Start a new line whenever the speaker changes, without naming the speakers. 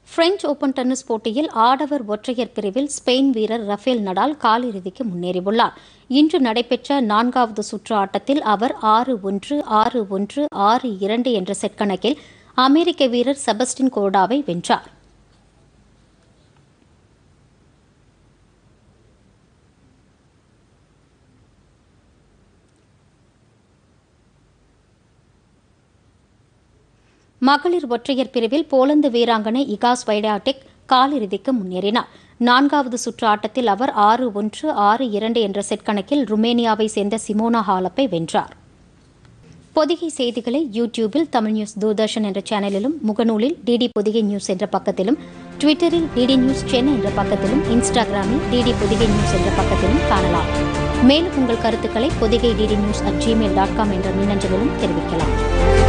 French open tennis போட்டியில் ஆடவர் ஒற்றையர் பிரிவில் ஸ்பெயின் வீரர் ரஃபேல் நடால் காலிறுதிக்கு முன்னேறியுள்ளார் இன்று நடைபெற்ற நான்காவது சுற்று ஆட்டத்தில் அவர் ஆறு ஒன்று ஆறு ஒன்று ஆறு இரண்டு என்ற செட் கணக்கில் அமெரிக்க வீரர் செபஸ்டின் கோர்டாவை வென்றார் மகளிர் ஒற்றையர் பிரிவில் போலந்து வீராங்கனை இகா ஸ்வைடாடெக் காலிறுதிக்கு முன்னேறினார் நான்காவது சுற்று ஆட்டத்தில் அவர் ஆறு ஒன்று ஆறு இரண்டு என்ற செட் கணக்கில் ருமேனியாவை சேர்ந்த சிமோனா ஹாலப்பை வென்றார் பொதிகை செய்திகளை யூடியூபில் தமிழ் நியூஸ் தூர்தர்ஷன் என்ற சேனலிலும் முகநூலில் டிடி பொதிகை நியூஸ் என்ற பக்கத்திலும் ட்விட்டரில் டிடி நியூஸ் சென்னை என்ற பக்கத்திலும் இன்ஸ்டாகிராமில் டிடி பொதிகை நியூஸ் என்ற பக்கத்திலும் காணலாம் மேலும் உங்கள் கருத்துக்களை Podhigai DD news at Gmail dot com என்ற மின்னஞ்சலிலும் தெரிவிக்கலாம்